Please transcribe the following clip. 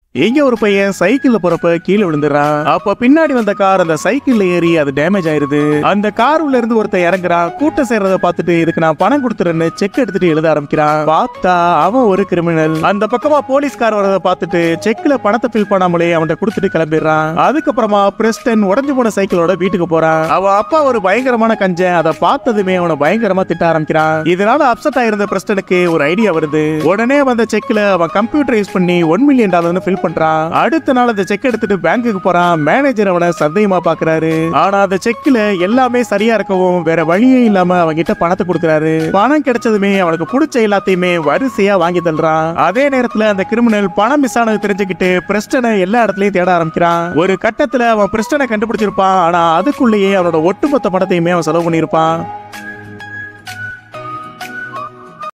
இங்க ஒரு பையன் சைக்கிள்ல போறப்ப கீழே விழுந்துறான் அப்ப பின்னாடி வந்த கார் அந்த சைக்கிள்ல ஏறி அது டேமேஜ் ஆயிருது அந்த கார் உள்ள இருந்து ஒருத்தன் இறங்குறான் கூட்டம் சேர்றத பார்த்துட்டு இதுக்கு நான் பணம் கொடுத்துறேன்னு செக் எடுத்துட்டு எழுத ஆரம்பிக்கிறான் பார்த்தா அவன் ஒரு கிரிமினல் அந்த பக்கமா போலீஸ்கார் வரத பார்த்துட்டு செக்ல பணத்தை ஃபில் பண்ணாமலே அவன்கிட்ட கொடுத்துட்டு கிளம்பிடுறான் அதுக்கப்புறமா பிரஸ்டன் உடஞ்சு போன சைக்கிளோட வீட்டுக்கு போறான் அவன் அப்பா ஒரு பயங்கரமான கஞ்சன் அதை பார்த்ததுமே அவனை பயங்கரமா திட்ட ஆரம்பிக்கிறான் இதனால அப்செட் ஆயிருந்த பிரஸ்டனுக்கு ஒரு ஐடியா வருது உடனே வந்த செக்ல அவன் கம்ப்யூட்டர் யூஸ் பண்ணி ஒன் மில்லியன் டாலர்னு ஃபில் பண்றான் அடுத்த நாள் அந்த செக் எடுத்துட்டு பேங்க்குக்கு போறான் மேனேஜர் அவனை சந்தேகமா பாக்குறாரு ஆனா அந்த செக்ல எல்லாமே சரியா இருக்கவும் வேற வழியே இல்லாம அவங்க கிட்ட பணத்தை கொடுக்கறாரு பணம் கிடைச்சதுமே அவனுக்கு பிடிச்ச எல்லாத்தையுமே வரிசையா வாங்கி தள்ளுறான் அதே நேரத்துல அந்த கிரிமினல் பணம் மிஸ் ஆனது தெரிஞ்சுக்கிட்டு பிரஸ்டனை எல்லா இடத்துலயும் தேட ஆரம்பிக்கிறான் ஒரு கட்டத்துல அவன் பிரஸ்டனை கண்டுபிடிச்சிருப்பான் ஆனா அதுக்குள்ளேயே அவனோட ஒட்டுமொத்த பணத்தையுமே அவன் செலவு பண்ணியிருப்பான்